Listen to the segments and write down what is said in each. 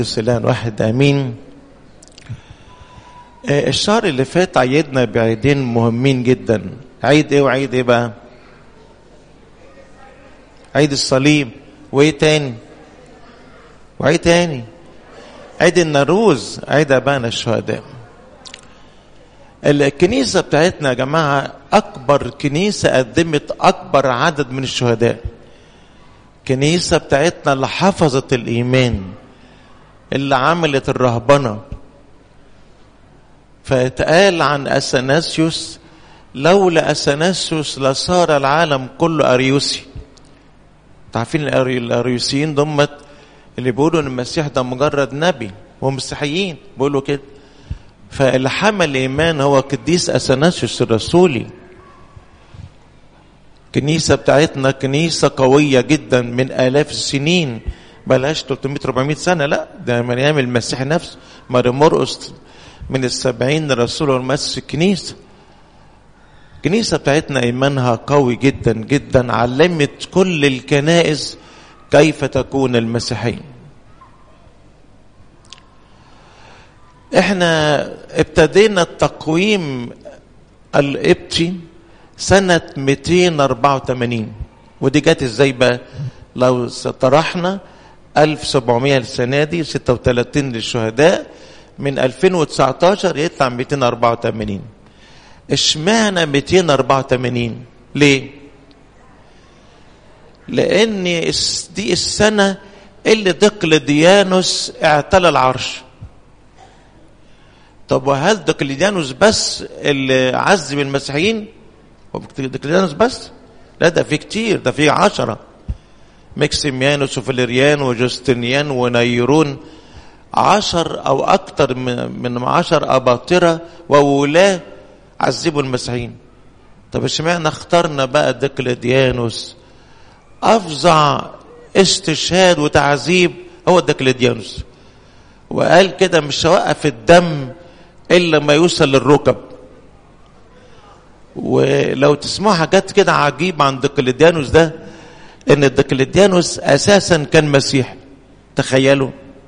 سلام واحد امين آه، الشهر اللي فات عيدنا بعيدين مهمين جدا عيد ايه وعيد ايه بقى عيد الصليب وايه تاني وعيد تاني عيد النروز عيد ابانا الشهداء الكنيسه بتاعتنا يا جماعه اكبر كنيسه قدمت اكبر عدد من الشهداء الكنيسه بتاعتنا اللي حفظت الايمان اللي عملت الرهبنه فاتقال عن اثناسيوس لولا اثناسيوس لصار العالم كله اريوسي عارفين الاريوسيين دمت اللي بيقولوا ان المسيح ده مجرد نبي هم مسيحيين بيقولوا كده فاللي حمل الايمان هو قديس اثناسيوس الرسولي الكنيسة بتاعتنا كنيسة قوية جدا من آلاف السنين بلاش 300 400 سنة لا ده من أيام المسيح نفسه ماري مرقس من السبعين رسول والمسيح الكنيسة الكنيسة بتاعتنا إيمانها قوي جدا جدا علمت كل الكنائس كيف تكون المسيحية احنا ابتدينا التقويم القبطي سنة 284 ودي جت ازاي بقى لو طرحنا 1700 السنة دي 36 للشهداء من 2019 يطلع 284 اشمعنى 284 ليه لان دي السنة اللي دقلديانوس اعتلى العرش طب وهل دقلديانوس بس اللي عذب المسيحيين دقلديانوس بس لا ده في كتير ده في عشرة مكسيميانوس وفليريان وجوستنيان ونيرون عشر او اكتر من عشر اباطرة وولاة عذبوا المسيحيين طب اشمعنى اخترنا بقى دقلديانوس افظع استشهاد وتعذيب هو دقلديانوس وقال كده مش هوقف الدم الا ما يوصل للركب ولو تسمعوا حاجات كده عجيبة عن دقلديانوس ده ان دقلديانوس اساسا كان مسيح تخيلوا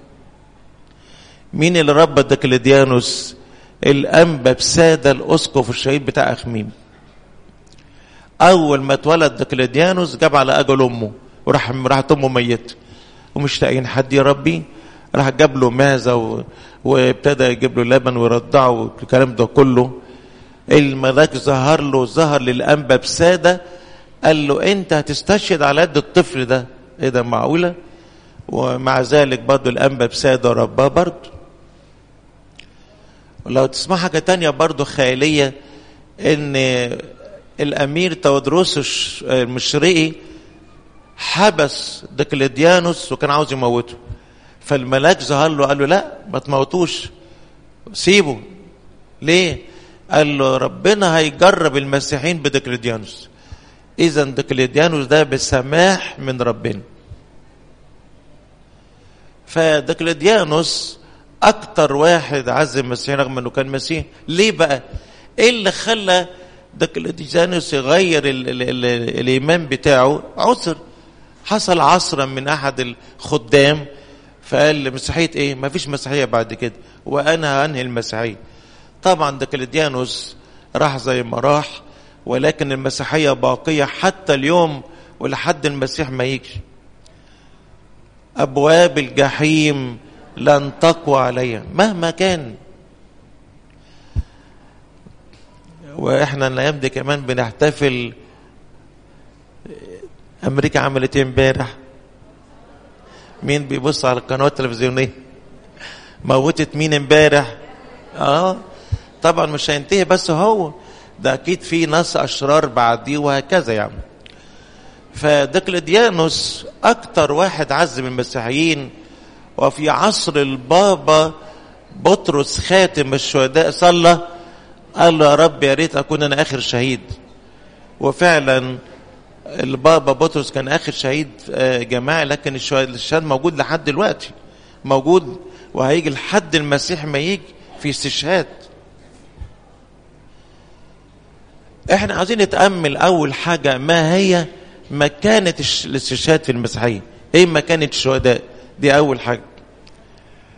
مين اللي ربى دقلديانوس الانبا بسادة الاسقف الشهيد بتاع اخميم اول ما اتولد دقلديانوس جاب على اجل امه وراح راحت امه ميت ومش لاقيين حد يربيه راح جاب له مازه و... وابتدى يجيب له لبن ويرضعه والكلام ده كله الملاك ظهر له ظهر للانبا بساده قال له انت هتستشهد على قد الطفل ده ايه ده معقوله ومع ذلك برضه الانبا بساده رباه برضه ولو تسمع حاجه تانية برضه خياليه ان الامير تودروس المشرقي حبس دقلديانوس وكان عاوز يموته فالملاك ظهر له قال له لا ما تموتوش سيبه ليه قال له ربنا هيجرب المسيحيين بدقلديانوس اذا دقلديانوس ده بسماح من ربنا فدقلديانوس اكتر واحد عزم المسيحيين رغم انه كان مسيح ليه بقى ايه اللي خلى دقلديانوس يغير ال ال ال الايمان بتاعه عسر حصل عصرا من احد الخدام فقال مسيحيه ايه ما فيش مسيحيه بعد كده وانا هنهي المسيحيه طبعا دقلديانوس راح زي ما راح ولكن المسيحيه باقيه حتى اليوم ولحد المسيح ما يجي ابواب الجحيم لن تقوى عليها مهما كان واحنا الايام دي كمان بنحتفل امريكا عملت ايه امبارح مين بيبص على القنوات التلفزيونيه موتت مين امبارح اه طبعا مش هينتهي بس هو ده اكيد في ناس اشرار بعديه وهكذا يعني فدقلديانوس اكتر واحد عذب المسيحيين وفي عصر البابا بطرس خاتم الشهداء صلى قال له يا رب يا ريت اكون انا اخر شهيد وفعلا البابا بطرس كان اخر شهيد جماعي لكن الشهاد موجود لحد دلوقتي موجود وهيجي لحد المسيح ما يجي في استشهاد احنا عايزين نتامل اول حاجه ما هي مكانه الاستشهاد في المسيحيه ايه مكانه الشهداء دي اول حاجه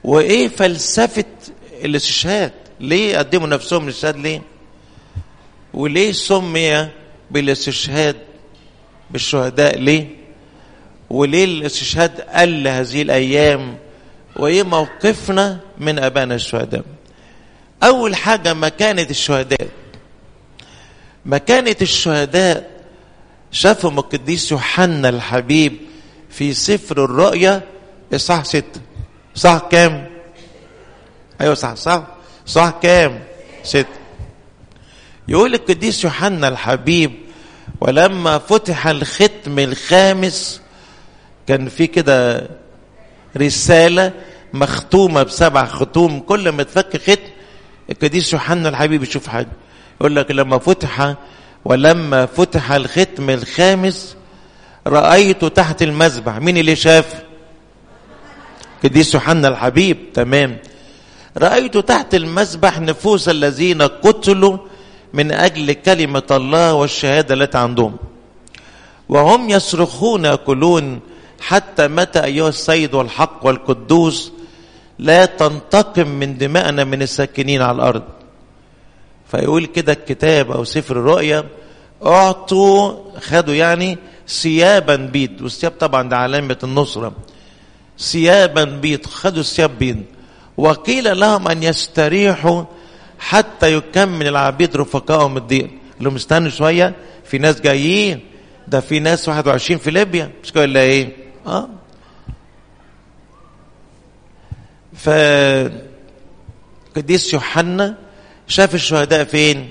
وايه فلسفه الاستشهاد ليه قدموا نفسهم للاستشهاد ليه وليه سمي بالاستشهاد بالشهداء ليه وليه الاستشهاد قل هذه الايام وايه موقفنا من ابائنا الشهداء اول حاجه مكانه الشهداء مكانه الشهداء شافهم القديس يوحنا الحبيب في سفر الرؤيا اصحاح ستة صح كام ايوه صح صح صح كام ستة يقول القديس يوحنا الحبيب ولما فتح الختم الخامس كان في كده رسالة مختومة بسبع ختوم كل ما تفك ختم القديس يوحنا الحبيب يشوف حاجة يقول لك لما فتح ولما فتح الختم الخامس رأيت تحت المذبح مين اللي شاف قديس يوحنا الحبيب تمام رأيت تحت المذبح نفوس الذين قتلوا من أجل كلمة الله والشهادة التي عندهم وهم يصرخون يقولون حتى متى أيها السيد والحق والقدوس لا تنتقم من دمائنا من الساكنين على الأرض فيقول كده الكتاب أو سفر الرؤيا أعطوا خدوا يعني ثيابا بيض والثياب طبعا ده علامة النصرة ثيابا بيض خدوا ثياب بيض وقيل لهم أن يستريحوا حتى يكمل العبيد رفقائهم الضيق لهم استنوا شوية في ناس جايين ده في ناس 21 في ليبيا مش كده ولا ايه اه ف قديس يوحنا شاف الشهداء فين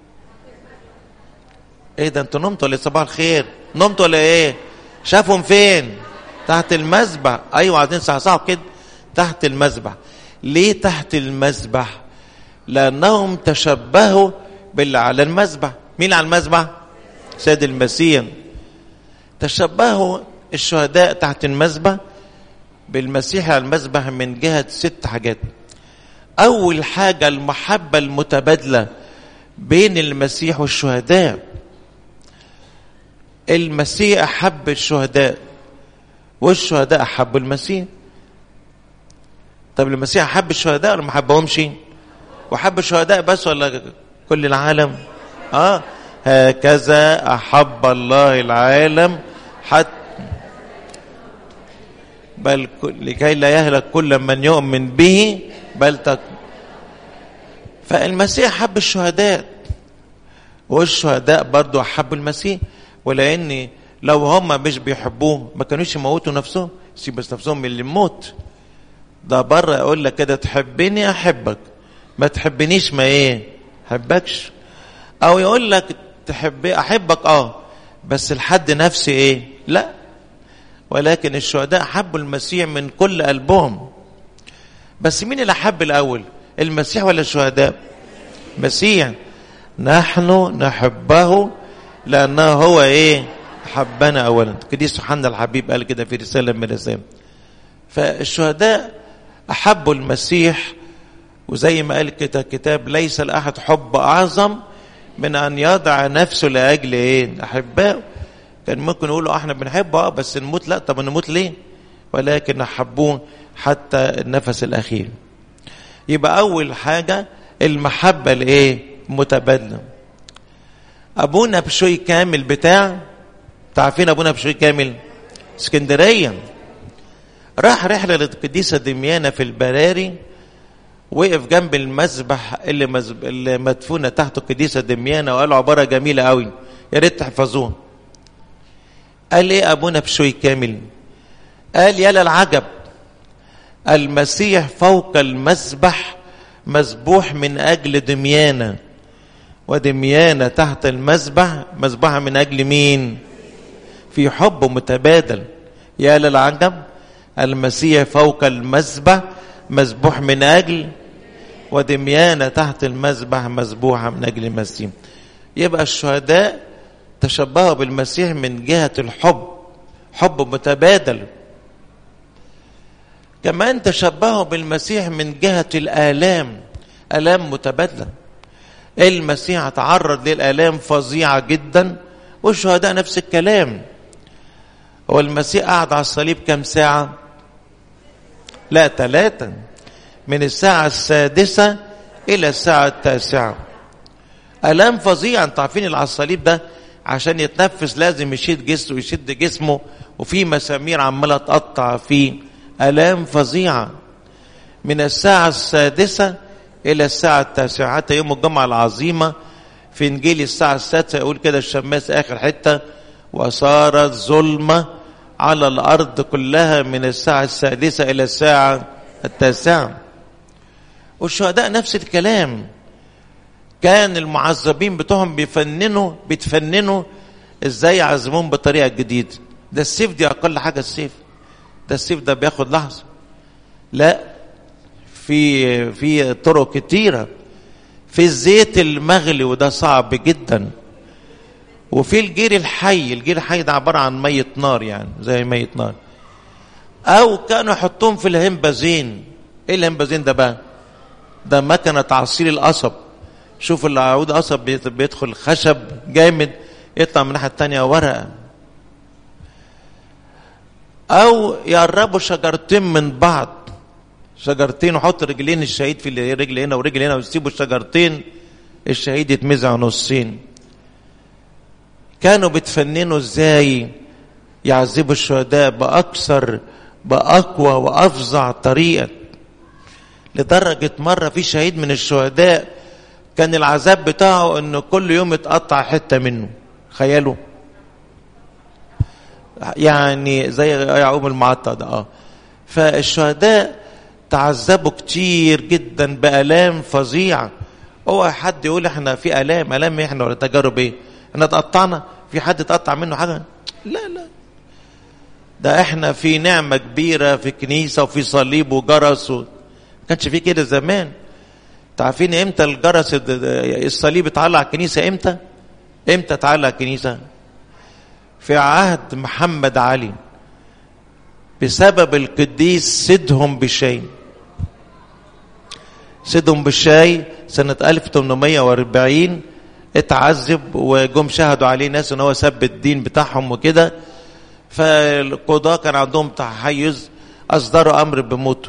ايه ده انتوا نمتوا ولا صباح الخير نمتوا ولا ايه شافهم فين تحت المذبح ايوه عايزين صحصحوا كده تحت المذبح ليه تحت المذبح لانهم تشبهوا باللي على المذبح مين على المذبح سيد المسيح تشبهوا الشهداء تحت المذبح بالمسيح على المذبح من جهة ست حاجات أول حاجة المحبة المتبادلة بين المسيح والشهداء المسيح أحب الشهداء والشهداء أحبوا المسيح طب المسيح أحب الشهداء ولا ما حبهمش وحب الشهداء بس ولا كل العالم اه هكذا أحب الله العالم حتى بل لكي لا يهلك كل من يؤمن به بل تك فالمسيح حب الشهداء والشهداء برضو أحبوا المسيح ولأن لو هم مش بيحبوه ما كانوش يموتوا نفسهم يسيب بس نفسهم من الموت ده بره يقول لك كده تحبني أحبك ما تحبنيش ما ايه حبكش او يقول لك تحب احبك اه بس لحد نفسي ايه لا ولكن الشهداء حبوا المسيح من كل قلبهم بس مين اللي حب الاول المسيح ولا الشهداء مسيح نحن نحبه لانه هو ايه حبنا اولا قديس يوحنا الحبيب قال كده في رساله من الرسائل فالشهداء احبوا المسيح وزي ما قال كده الكتاب ليس لأحد حب أعظم من أن يضع نفسه لأجل إيه أحبائه كان ممكن يقولوا احنا بنحبه اه بس نموت لا طب نموت ليه ولكن أحبوه حتى النفس الأخير يبقى أول حاجة المحبة الإيه متبادلة أبونا بشوي كامل بتاع تعرفين أبونا بشوي كامل اسكندرية راح رحلة للقديسة دميانة في البراري وقف جنب المذبح اللي, مزب... اللي مدفونه تحته القديسه دميانه وقال عباره جميله قوي يا ريت تحفظوها قال ايه ابونا بشوي كامل قال يا للعجب المسيح فوق المذبح مذبوح من اجل دميانه ودميانه تحت المذبح مذبوحه من اجل مين في حب متبادل يا للعجب المسيح فوق المذبح مذبوح من اجل ودميانة تحت المذبح مذبوحة من أجل المسيح يبقى الشهداء تشبهوا بالمسيح من جهة الحب حب متبادل كمان تشبهوا بالمسيح من جهة الآلام آلام متبادلة المسيح تعرض للآلام فظيعة جدا والشهداء نفس الكلام هو المسيح قعد على الصليب كم ساعة لا ثلاثة من الساعة السادسة إلى الساعة التاسعة ألام فظيعة انتوا عارفين اللي على الصليب ده عشان يتنفس لازم يشد جسمه ويشد جسمه وفي مسامير عمالة تقطع فيه ألام فظيعة من الساعة السادسة إلى الساعة التاسعة حتى يوم الجمعة العظيمة في إنجيل الساعة السادسة يقول كده الشماس آخر حتة وصارت ظلمة على الأرض كلها من الساعة السادسة إلى الساعة التاسعة والشهداء نفس الكلام كان المعذبين بتوعهم بيفننوا بيتفننوا ازاي يعذبوهم بطريقه جديده ده السيف دي اقل حاجه السيف ده السيف ده بياخد لحظه لا في في طرق كتيره في الزيت المغلي وده صعب جدا وفي الجير الحي الجير الحي ده عباره عن ميه نار يعني زي ميه نار او كانوا يحطوهم في الهمبازين ايه الهمبازين ده بقى ده مكنه عصير القصب شوف العود قصب بيدخل خشب جامد يطلع من الناحيه الثانيه ورقه او يقربوا شجرتين من بعض شجرتين وحط رجلين الشهيد في رجل هنا ورجل هنا ويسيبوا الشجرتين الشهيد يتمزع نصين كانوا بتفننوا ازاي يعذبوا الشهداء باكثر باقوى وافظع طريقه لدرجه مره في شهيد من الشهداء كان العذاب بتاعه انه كل يوم يتقطع حته منه خيالوا يعني زي يعقوب المعطى ده اه فالشهداء تعذبوا كتير جدا بآلام فظيعة هو حد يقول احنا في آلام آلام ايه احنا ولا تجارب ايه احنا اتقطعنا في حد اتقطع منه حاجة لا لا ده احنا في نعمة كبيرة في كنيسة وفي صليب وجرس و... كانش في كده زمان تعرفين امتى الجرس الصليب اتعلق على الكنيسه امتى؟ امتى اتعلق على الكنيسه؟ في عهد محمد علي بسبب القديس سدهم بالشاي سدهم بالشاي سنة 1840 اتعذب وجم شهدوا عليه ناس ان هو سب الدين بتاعهم وكده فالقضاة كان عندهم تحيز اصدروا امر بموته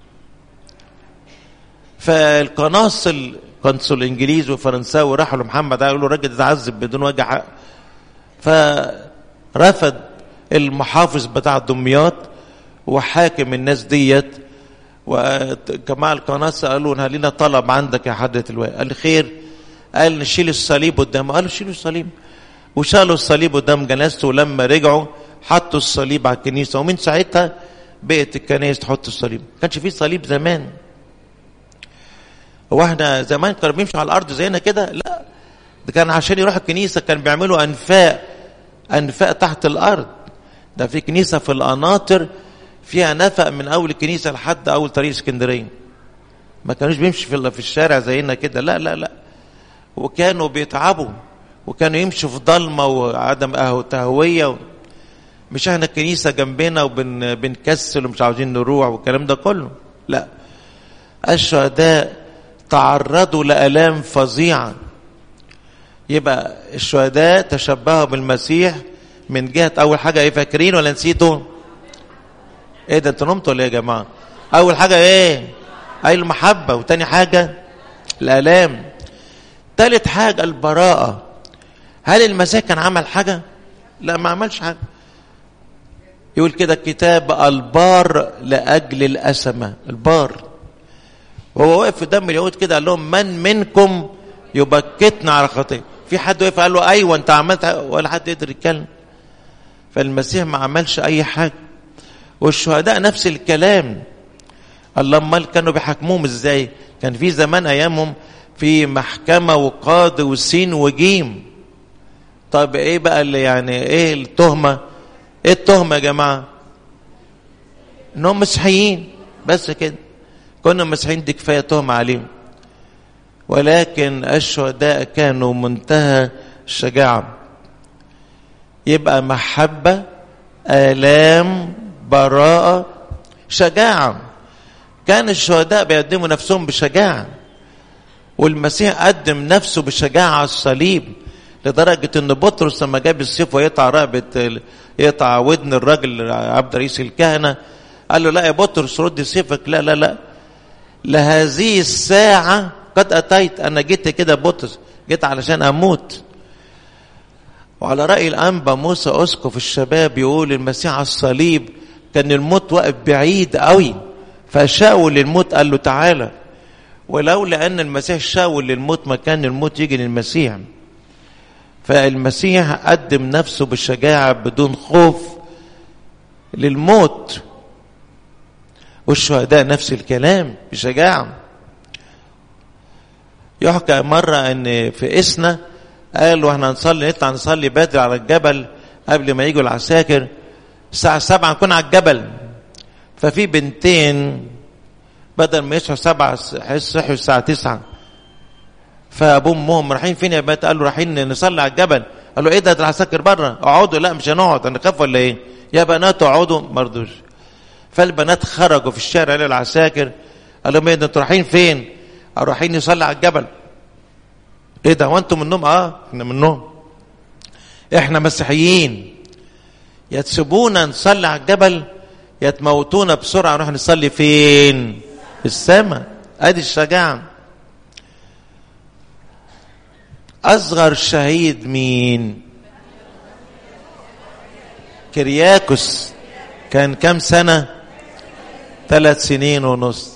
فالقناصل قنصل انجليزي وفرنساوي راحوا لمحمد علي يقولوا الراجل اتعذب بدون وجه حق فرفض المحافظ بتاع دمياط وحاكم الناس ديت وجماعة القناصة قالوا هل لنا طلب عندك يا حضرة الوالي قال خير قال نشيل الصليب قدامه قالوا شيلوا الصليب وشالوا الصليب قدام جنازته ولما رجعوا حطوا الصليب على الكنيسة ومن ساعتها بقت الكنائس تحط الصليب ما كانش فيه صليب زمان هو احنا زمان كانوا بيمشوا على الارض زينا كده لا ده كان عشان يروحوا الكنيسه كان بيعملوا انفاق انفاق تحت الارض ده في كنيسه في القناطر فيها نفق من اول الكنيسه لحد اول طريق اسكندريه ما كانوش بيمشي في في الشارع زينا كده لا لا لا وكانوا بيتعبوا وكانوا يمشوا في ضلمه وعدم تهويه مش احنا الكنيسه جنبنا وبنكسل ومش عاوزين نروح والكلام ده كله لا الشهداء تعرضوا لآلام فظيعة يبقى الشهداء تشبهوا بالمسيح من جهة أول حاجة إيه فاكرين ولا نسيتوا؟ إيه ده أنتوا نمتوا ولا إيه يا جماعة؟ أول حاجة إيه؟ أي المحبة وتاني حاجة الآلام تالت حاجة البراءة هل المسيح كان عمل حاجة؟ لا ما عملش حاجة يقول كده الكتاب البار لأجل الأسمة البار وهو واقف قدام اليهود كده قال لهم من منكم يبكتنا على خطيه في حد وقف قال له ايوه انت عملت ولا حد يقدر يتكلم فالمسيح ما عملش اي حاجه والشهداء نفس الكلام الله امال كانوا بيحاكموهم ازاي كان في زمان ايامهم في محكمه وقاضي وسين وجيم طب ايه بقى اللي يعني ايه التهمه ايه التهمه يا جماعه انهم مسيحيين بس كده كنا مسيحيين دي كفايه تهمه عليهم ولكن الشهداء كانوا منتهى الشجاعه يبقى محبه الام براءه شجاعه كان الشهداء بيقدموا نفسهم بشجاعه والمسيح قدم نفسه بشجاعه على الصليب لدرجه ان بطرس لما جاب السيف ويقطع رقبه يقطع ودن الراجل عبد رئيس الكهنه قال له لا يا بطرس رد سيفك لا لا لا لهذه الساعة قد أتيت أنا جيت كده بطرس جيت علشان أموت وعلى رأي الأنبا موسى أسقف الشباب يقول المسيح على الصليب كان الموت واقف بعيد قوي فشاول للموت قال له تعالى ولولا أن المسيح شاول للموت ما كان الموت يجي للمسيح فالمسيح قدم نفسه بالشجاعة بدون خوف للموت والشهداء نفس الكلام بشجاعة يحكى مرة ان في اسنا قالوا احنا هنصلي نطلع نصلي بدري على الجبل قبل ما يجوا العساكر الساعة سبعة نكون على الجبل ففي بنتين بدل ما يصحوا سبعة صحوا الساعة تسعة فابو امهم رايحين فين يا بنات قالوا رايحين نصلي على الجبل قالوا ايه ده العساكر بره اقعدوا لا مش هنقعد هنخاف ولا ايه يا بنات اقعدوا ما رضوش فالبنات خرجوا في الشارع للعساكر قالوا لهم ايه ده انتوا رايحين فين قالوا رايحين نصلي على الجبل ايه ده وانتم منهم اه احنا منهم احنا مسيحيين يا تسيبونا نصلي على الجبل يا تموتونا بسرعه نروح نصلي فين في السماء ادي الشجاعه اصغر شهيد مين كرياكوس كان كم سنه ثلاث سنين ونص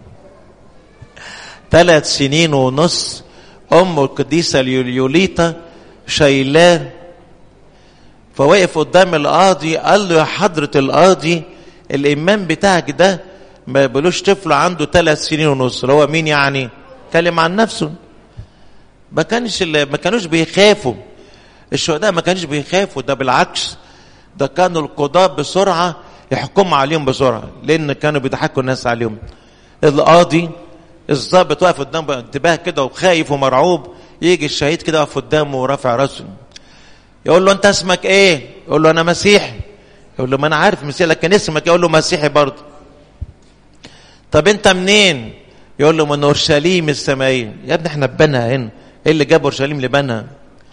ثلاث سنين ونص ام القديسه اليوليتا شايلاه فوقف قدام القاضي قال له يا حضره القاضي الامام بتاعك ده ما يقبلوش طفل عنده ثلاث سنين ونص اللي هو مين يعني كلم عن نفسه ما كانش ما كانوش بيخافوا الشهداء ما كانوش بيخافوا ده بالعكس ده كانوا القضاة بسرعة يحكموا عليهم بسرعة لأن كانوا بيضحكوا الناس عليهم القاضي الضابط واقف قدامه انتباه كده وخايف ومرعوب يجي الشهيد كده واقف قدامه ورافع راسه يقول له انت اسمك ايه يقول له انا مسيحي يقول له ما انا عارف مسيحي لكن اسمك يقول له مسيحي برضه طب انت منين يقول له من اورشليم السمائيه يا ابني احنا بنها هنا ايه اللي جاب اورشليم لبنها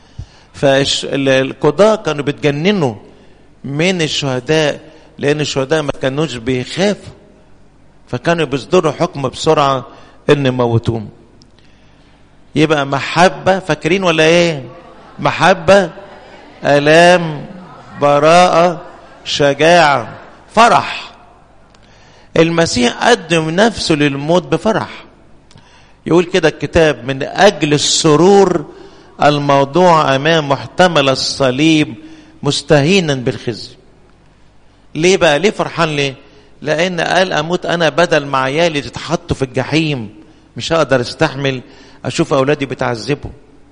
فالقضاة كانوا بيتجننوا من الشهداء لان الشهداء ما كانوش بيخافوا فكانوا بيصدروا حكم بسرعه ان موتوهم يبقى محبه فاكرين ولا ايه محبه الام براءه شجاعه فرح المسيح قدم نفسه للموت بفرح يقول كده الكتاب من اجل السرور الموضوع امام محتمل الصليب مستهينا بالخزي ليه بقى ليه فرحان ليه لان قال اموت انا بدل ما عيالي تتحطوا في الجحيم مش هقدر استحمل اشوف اولادي بيتعذبوا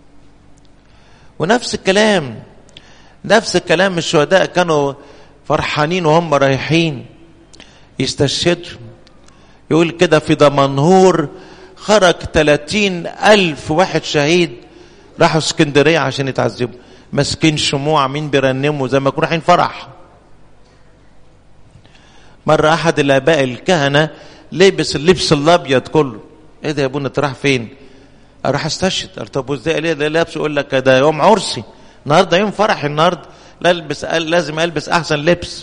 ونفس الكلام نفس الكلام الشهداء كانوا فرحانين وهم رايحين يستشهدوا يقول كده في دمنهور خرج 30 ألف واحد شهيد راحوا اسكندرية عشان يتعذبوا ماسكين شموع مين بيرنموا زي ما يكونوا رايحين فرح مرة أحد الآباء الكهنة لبس اللبس الأبيض كله إيه ده يا ابونا أنت رايح فين؟ راح استشهد قال طب وازاي ليه ده لابس يقول لك ده يوم عرسي النهارده يوم فرحي النهارده لا البس لازم البس احسن لبس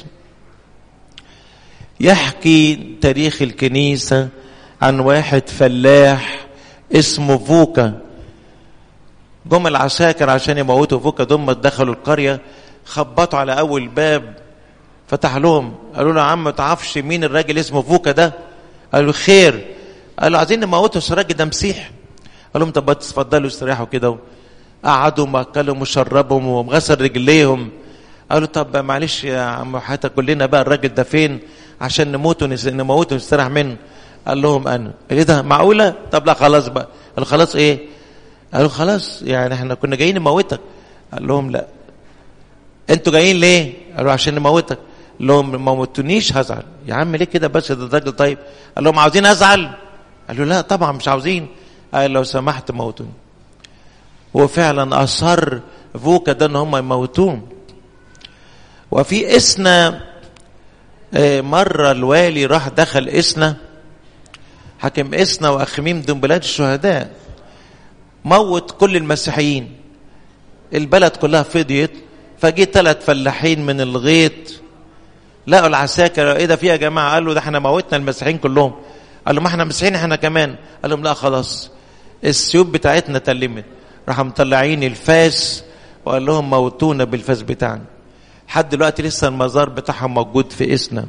يحكي تاريخ الكنيسه عن واحد فلاح اسمه فوكا جم العساكر عشان يموتوا فوكا دول دخلوا القريه خبطوا على اول باب فتح لهم قالوا له يا عم ما تعرفش مين الراجل اسمه فوكا ده قالوا خير قالوا عايزين نموتوا الراجل ده مسيح قال لهم طب تفضلوا استريحوا كده قعدوا مأكلهم وشربهم وغسل رجليهم قالوا طب معلش يا عم حياتك كلنا بقى الراجل ده فين عشان نموت نموت ونستريح منه قال لهم انا ايه ده معقوله طب لا خلاص بقى قالوا خلاص ايه قالوا خلاص يعني احنا كنا جايين نموتك قال لهم لا انتوا جايين ليه قالوا عشان نموتك قال لهم ما موتونيش هزعل يا عم ليه كده بس ده الراجل طيب قال لهم عاوزين ازعل قالوا لا طبعا مش عاوزين قال لو سمحت موتوني وفعلا اصر فوكا ده ان هم يموتوه وفي اسنا مرة الوالي راح دخل اسنا حاكم اسنا واخميم دون بلاد الشهداء موت كل المسيحيين البلد كلها فضيت فجي ثلاث فلاحين من الغيط لقوا العساكر ايه ده في يا جماعه قالوا ده احنا موتنا المسيحيين كلهم قال لهم احنا مسيحيين احنا كمان قال لهم لا خلاص السيوف بتاعتنا تلمت راحوا مطلعين الفاس وقال لهم موتونا بالفاس بتاعنا لحد دلوقتي لسه المزار بتاعهم موجود في اسنا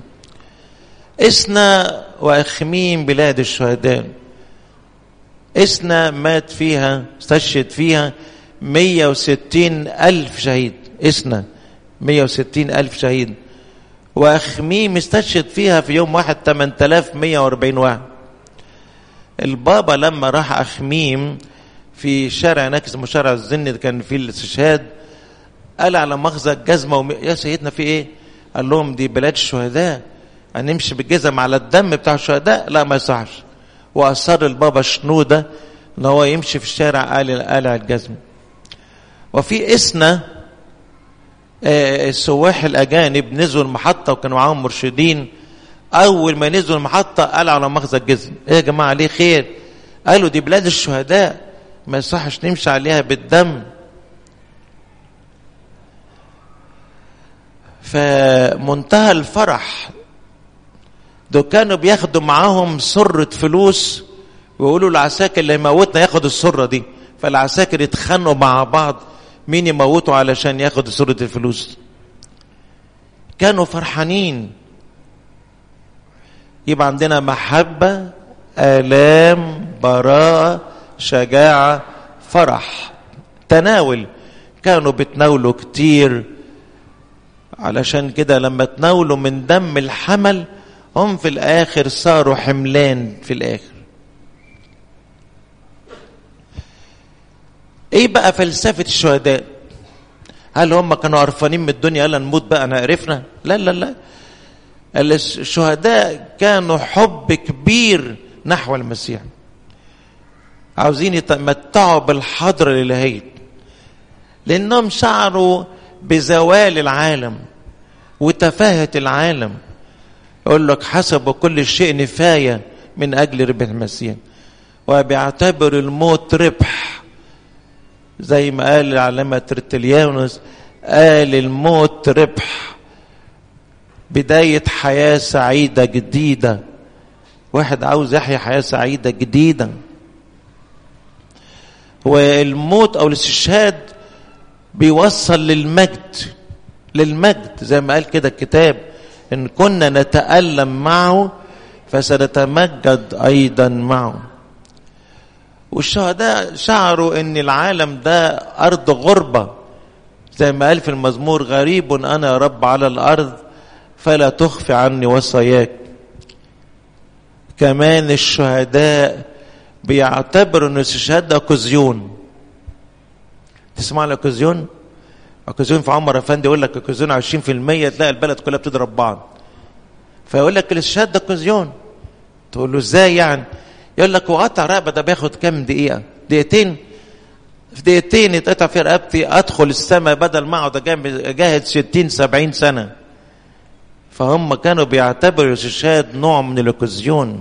اسنا واخميم بلاد الشهداء اسنا مات فيها استشهد فيها 160 ألف شهيد اسنا 160 ألف شهيد وأخميم استشهد فيها في يوم واحد 8140 واحد البابا لما راح أخميم في شارع هناك اسمه شارع الزن كان فيه الاستشهاد قال على مخزن جزمة وم... يا سيدنا في ايه قال لهم دي بلاد الشهداء هنمشي بالجزم على الدم بتاع الشهداء لا ما يصحش واصر البابا شنودة ان هو يمشي في الشارع قال قالع الجزم وفي اسنا آه السواح الاجانب نزلوا المحطه وكانوا معاهم مرشدين اول ما نزلوا المحطه قالوا على مخزن الجزم ايه يا جماعه ليه خير قالوا دي بلاد الشهداء ما يصحش نمشي عليها بالدم فمنتهى الفرح دول كانوا بياخدوا معاهم سرة فلوس ويقولوا العساكر اللي يموتنا ياخد السرة دي فالعساكر يتخانقوا مع بعض مين يموتوا علشان ياخد سرة الفلوس كانوا فرحانين يبقى عندنا محبة آلام براءة شجاعة فرح تناول كانوا بتناولوا كتير علشان كده لما تناولوا من دم الحمل هم في الآخر صاروا حملان في الآخر ايه بقى فلسفة الشهداء هل هم كانوا قرفانين من الدنيا يلا نموت بقى انا عرفنا لا لا لا الشهداء كانوا حب كبير نحو المسيح عاوزين يتمتعوا بالحضرة الإلهية لأنهم شعروا بزوال العالم وتفاهة العالم يقول لك حسب كل شيء نفاية من أجل ربح المسيح وبيعتبر الموت ربح زي ما قال العلامة ترتليانوس قال الموت ربح بداية حياة سعيدة جديدة واحد عاوز يحيا حياة سعيدة جديدة والموت أو الاستشهاد بيوصل للمجد للمجد زي ما قال كده الكتاب إن كنا نتألم معه فسنتمجد أيضا معه والشهداء شعروا ان العالم ده ارض غربة زي ما قال في المزمور غريب انا يا رب على الارض فلا تخفي عني وصاياك كمان الشهداء بيعتبروا ان الاستشهاد ده اكوزيون تسمع الاكوزيون اكوزيون في عمر افندي يقول لك اكوزيون 20% تلاقي البلد كلها بتضرب بعض فيقول لك الاستشهاد ده اكوزيون تقول له ازاي يعني يقول لك وقطع رقبه ده بياخد كام دقيقه دقيقتين في دقيقتين يتقطع في رقبتي ادخل السماء بدل ما اقعد اجاهد 60 70 سنه فهم كانوا بيعتبروا الاستشهاد نوع من الاكوزيون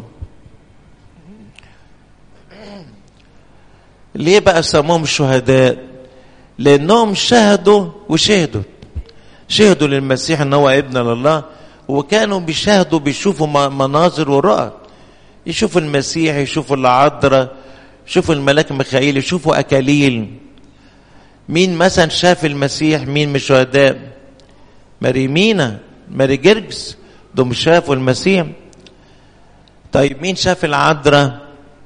ليه بقى سموهم شهداء لانهم شهدوا وشهدوا شهدوا للمسيح ان هو ابن لله وكانوا بيشاهدوا بيشوفوا مناظر ورؤى يشوفوا المسيح يشوفوا العذراء يشوفوا الملاك ميخائيل يشوفوا اكاليل مين مثلا شاف المسيح مين من الشهداء ماري مينا ماري جرجس دول شافوا المسيح طيب مين شاف العذراء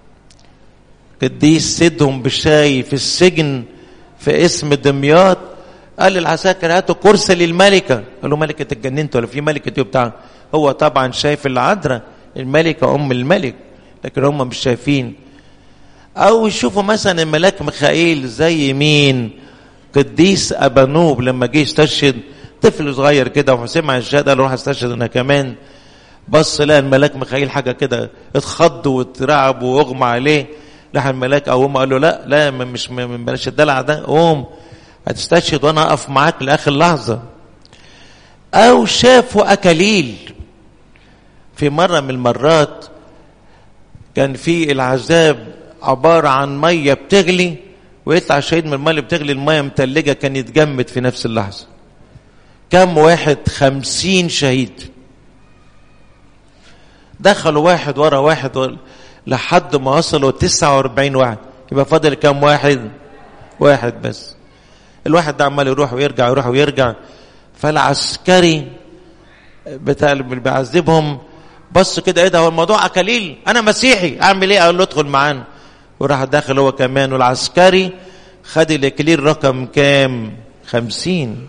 قديس سيدهم بالشاي في السجن في اسم دمياط قال للعساكر هاتوا كرسي للملكة قالوا ملكة اتجننت ولا في ملكة بتاع هو طبعا شايف العذراء الملكة أم الملك لكن هم مش شايفين أو يشوفوا مثلا الملاك ميخائيل زي مين قديس أبانوب لما جه يستشهد طفل صغير كده وسمع الشهادة قال روح استشهد أنا كمان بص لقى الملاك ميخائيل حاجة كده اتخض واترعب واغمى عليه راح الملاك قومه قال له لا لا مش من بلاش الدلع ده قوم هتستشهد وانا اقف معاك لاخر لحظه او شافوا اكاليل في مرة من المرات كان في العذاب عبارة عن مية بتغلي ويطلع شهيد من المية اللي بتغلي المية متلجة كان يتجمد في نفس اللحظة كم واحد خمسين شهيد دخلوا واحد ورا واحد ورا لحد ما وصلوا 49 واحد يبقى فاضل كام واحد واحد بس الواحد ده عمال يروح ويرجع يروح ويرجع فالعسكري بتاع اللي بيعذبهم بص كده ايه ده هو الموضوع اكاليل انا مسيحي اعمل ايه اقول له ادخل معانا وراح داخل هو كمان والعسكري خد الاكليل رقم كام خمسين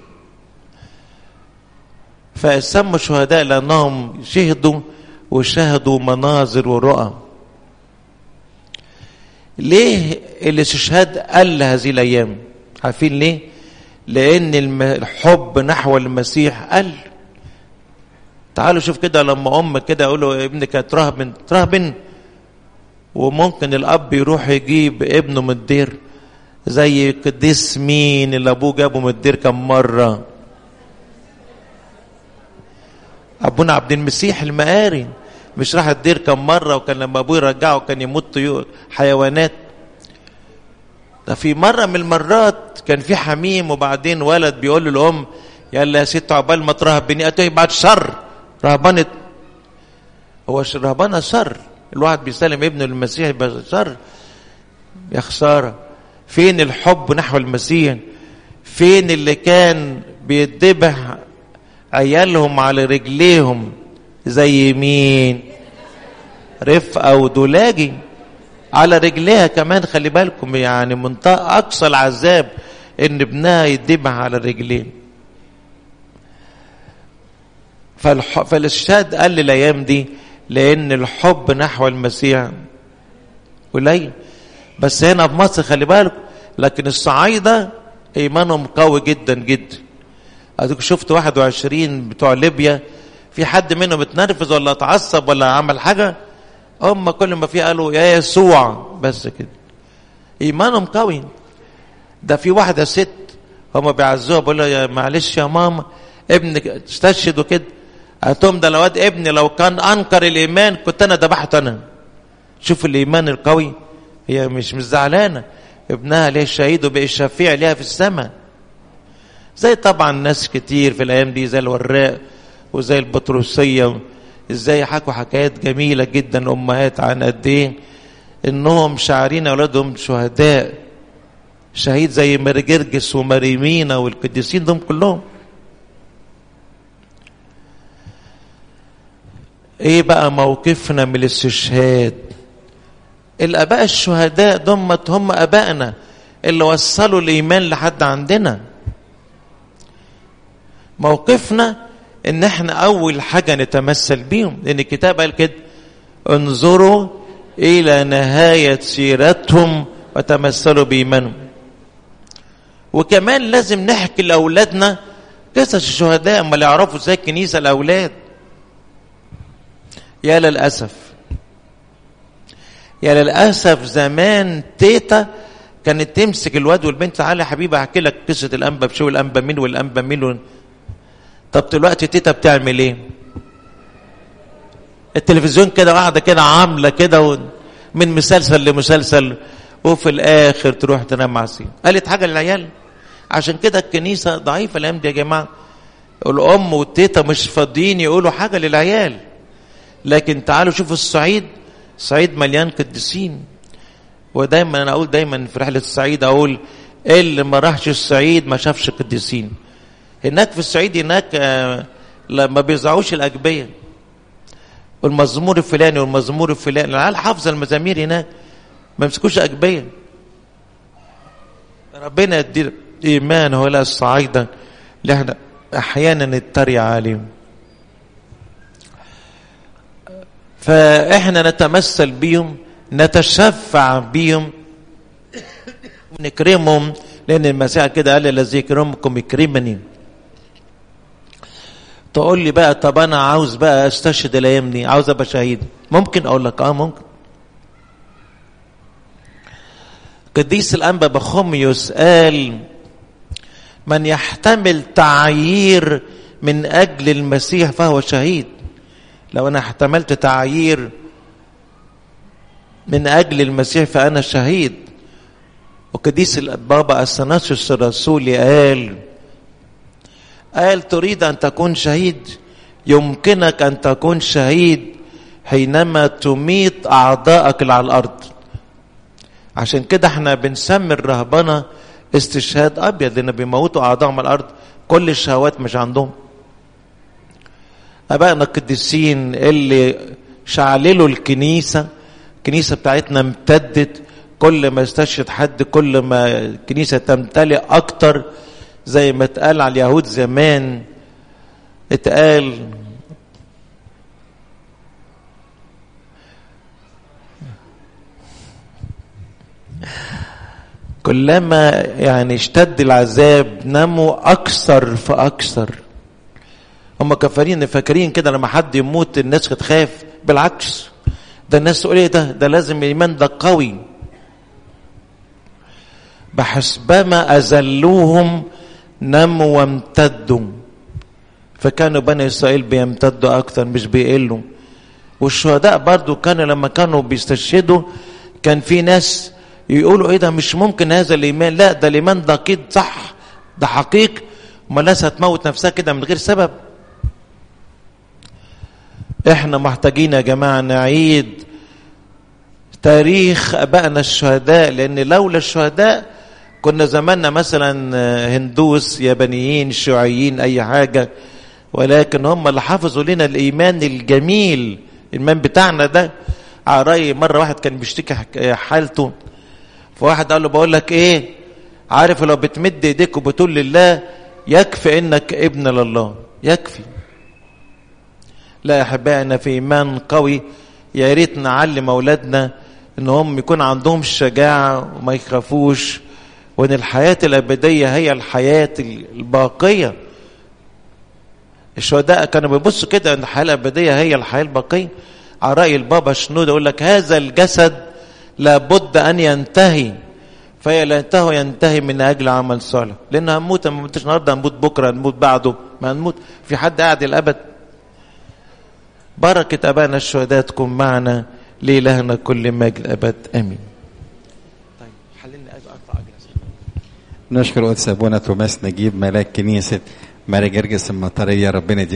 فسموا شهداء لانهم شهدوا وشاهدوا مناظر ورؤى ليه الاستشهاد قل هذه الايام عارفين ليه لان الحب نحو المسيح قل تعالوا شوف كده لما ام كده يقول له ابنك ترهبن ترهبن وممكن الاب يروح يجيب ابنه من الدير زي قديس مين اللي ابوه جابه من الدير كم مره ابونا عبد المسيح المقاري مش راح الدير كم مره وكان لما ابوه يرجعه كان يموت حيوانات ده في مره من المرات كان في حميم وبعدين ولد بيقول للام يلا يا ست عقبال ما ترهبني قالت بعد شر رهبنه هو رهبنه شر الواحد بيسلم ابنه للمسيح يبقى شر يا خساره فين الحب نحو المسيح فين اللي كان بيتذبح عيالهم على رجليهم زي مين رفقه ودولاجي على رجليها كمان خلي بالكم يعني منطقه اقصى العذاب ان ابنها يتذبح على رجليه فالح... فالاستشهاد قل الايام دي لان الحب نحو المسيح قليل بس هنا في مصر خلي بالك لكن الصعايده ايمانهم قوي جدا جدا اديك شفت 21 بتوع ليبيا في حد منهم اتنرفز ولا اتعصب ولا عمل حاجه هم كل ما في قالوا يا يسوع بس كده ايمانهم قوي ده في واحده ست هم بيعزوها بيقول لها يا معلش يا ماما ابنك استشهد وكده قالت لهم ده لو واد ابني لو كان انكر الايمان كنت انا ذبحته انا شوف الايمان القوي هي مش مش زعلانه ابنها ليه شهيد وبقى الشفيع ليها في السماء زي طبعا ناس كتير في الايام دي زي الوراق وزي البطرسيه ازاي حكوا حكايات جميله جدا امهات عن قد ايه انهم شاعرين اولادهم شهداء شهيد زي مرجرجس ومريمينا والقديسين دول كلهم ايه بقى موقفنا من الاستشهاد الاباء الشهداء دمت هم ابائنا اللي وصلوا الايمان لحد عندنا موقفنا ان احنا اول حاجه نتمثل بيهم لان الكتاب قال كده انظروا الى نهايه سيرتهم وتمثلوا بايمانهم وكمان لازم نحكي لاولادنا قصص الشهداء اما يعرفوا ازاي الكنيسه الاولاد يا للاسف يا للاسف زمان تيتا كانت تمسك الواد والبنت تعالى يا حبيبي احكي لك قصه الانبا بشو الانبا مين والانبا مين طب دلوقتي تيتا بتعمل ايه التلفزيون كده قاعده كده عامله كده من مسلسل لمسلسل وفي الاخر تروح تنام مع سين قالت حاجه للعيال عشان كده الكنيسه ضعيفه الايام دي يا جماعه الام والتيتا مش فاضيين يقولوا حاجه للعيال لكن تعالوا شوفوا الصعيد الصعيد مليان قديسين ودايما انا اقول دايما في رحله الصعيد اقول اللي ما راحش الصعيد ما شافش قديسين هناك في الصعيد هناك آه ما بيزعوش الاجبيه والمزمور الفلاني والمزمور الفلاني العيال حافظه المزامير هناك ما يمسكوش اجبيه ربنا يدي ايمان هؤلاء الصعايده اللي احنا احيانا نتريق عليهم فاحنا نتمثل بيهم نتشفع بيهم ونكرمهم لان المسيح كده قال الذي يكرمكم يكرمني تقول لي بقى طب انا عاوز بقى استشهد الايام دي عاوز ابقى شهيد ممكن اقول لك اه ممكن قديس الانبا بخوميوس قال من يحتمل تعيير من اجل المسيح فهو شهيد لو انا احتملت تعيير من اجل المسيح فانا شهيد وقديس البابا اثناسيوس الرسولي قال قال تريد ان تكون شهيد يمكنك ان تكون شهيد حينما تميت أعضائك اللي على الأرض عشان كده احنا بنسمي الرهبنة استشهاد أبيض لأن بيموتوا أعضائهم على الأرض كل الشهوات مش عندهم أبائنا القديسين اللي شعللوا الكنيسة الكنيسة بتاعتنا امتدت كل ما يستشهد حد كل ما الكنيسة تمتلئ أكتر زي ما اتقال على اليهود زمان اتقال كلما يعني اشتد العذاب نموا اكثر فاكثر هم كفارين فاكرين كده لما حد يموت الناس تخاف بالعكس ده الناس تقول ايه ده ده لازم الايمان ده قوي بحسبما اذلوهم نموا وامتدوا فكانوا بني اسرائيل بيمتدوا اكثر مش بيقلوا والشهداء برضو كانوا لما كانوا بيستشهدوا كان في ناس يقولوا ايه ده مش ممكن هذا الايمان لا ده الايمان ده اكيد صح ده حقيقي ما الناس هتموت نفسها كده من غير سبب احنا محتاجين يا جماعه نعيد تاريخ ابائنا الشهداء لان لولا الشهداء كنا زماننا مثلا هندوس يابانيين شيوعيين اي حاجه ولكن هم اللي حافظوا لنا الايمان الجميل الايمان بتاعنا ده على راي مره واحد كان بيشتكي حالته فواحد قال له بقول لك ايه عارف لو بتمد ايديك وبتقول لله يكفي انك ابن لله يكفي لا يا احبائي انا في ايمان قوي يا ريت نعلم اولادنا ان هم يكون عندهم الشجاعه وما يخافوش وان الحياه الابديه هي الحياه الباقيه الشهداء كانوا بيبصوا كده ان الحياه الابديه هي الحياه الباقيه على راي البابا شنود يقول لك هذا الجسد لابد ان ينتهي فهي لا ينتهي ينتهي من اجل عمل صالح لان هنموت ما نموتش النهارده هنموت بكره هنموت بعده ما هنموت في حد قاعد الابد بركه ابائنا الشهداء تكون معنا لإلهنا كل مجد الابد امين طيب حللني اقطع اجلس نشكر قدس ابونا توماس نجيب ملاك كنيسه ماري جرجس المطريه ربنا يديم